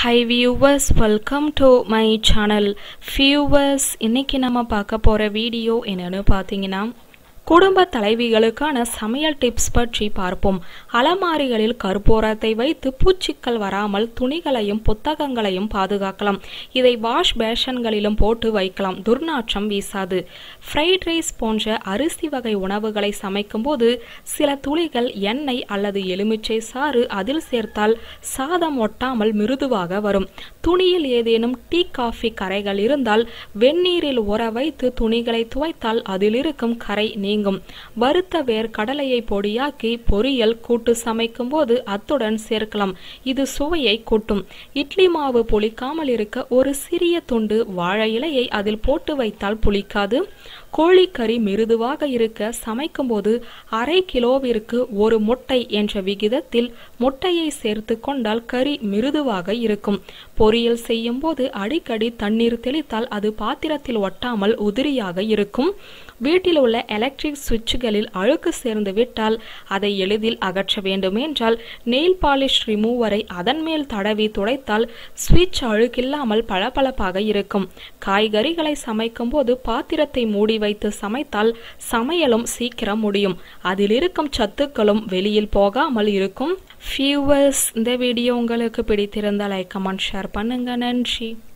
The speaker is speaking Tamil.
high viewers welcome to my channel viewers இன்னைக்கு நம்ம பார்க்க போகிற வீடியோ என்னன்னு பார்த்தீங்கன்னா குடும்ப தலைவிகளுக்கான சமையல் டிப்ஸ் பற்றி பார்ப்போம் அலமாரிகளில் கற்பூரத்தை வைத்து பூச்சிக்கள் வராமல் துணிகளையும் புத்தகங்களையும் பாதுகாக்கலாம் இதை வாஷ் பேஷன்களிலும் போட்டு வைக்கலாம் துர்நாற்றம் வீசாது ஃப்ரைட் ரைஸ் போன்ற அரிசி வகை உணவுகளை சமைக்கும்போது சில துளிகள் எண்ணெய் அல்லது எலுமிச்சை சாறு அதில் சேர்த்தால் சாதம் ஒட்டாமல் மிருதுவாக வரும் துணியில் ஏதேனும் டீ காஃபி கரைகள் இருந்தால் வெந்நீரில் ஊற வைத்து துணிகளை துவைத்தால் அதில் இருக்கும் கரை நீங்கும் வறுத்த வேர் கடலையை பொடியாக்கி பொரியல் கூட்டு சமைக்கும் போது அத்துடன் சேர்க்கலாம் இது சுவையை கூட்டும் இட்லி மாவு புளிக்காமல் இருக்க ஒரு சிறிய துண்டு வாழை இலையை அதில் போட்டு வைத்தால் புளிக்காது கோழிக்கறி மிருதுவாக இருக்க சமைக்கும்போது அரை கிலோவிற்கு ஒரு முட்டை என்ற விகிதத்தில் முட்டையை சேர்த்து கொண்டால் கறி மிருதுவாக இருக்கும் பொரியல் செய்யும் போது அடிக்கடி தண்ணீர் தெளித்தால் அது பாத்திரத்தில் ஒட்டாமல் உதிரியாக இருக்கும் வீட்டில் உள்ள எலக்ட்ரிக் சுவிட்சுகளில் அழுக்கு சேர்ந்து விட்டால் அதை எளிதில் அகற்ற வேண்டுமென்றால் நெயில் பாலிஷ் ரிமூவரை அதன் மேல் தடவி துடைத்தால் சுவிட்ச் அழுக்கில்லாமல் பளபளப்பாக இருக்கும் காய்கறிகளை சமைக்கும் போது பாத்திரத்தை மூடி வைத்து சமைத்தால் சமையலும் சீக்கிரம் முடியும் அதில் இருக்கும் சத்துக்களும் வெளியில் போகாமல் இருக்கும் ஃபியூவர்ஸ் இந்த வீடியோ உங்களுக்கு பிடித்திருந்தால் லைக் கமெண்ட் ஷேர் பண்ணுங்க நன்றி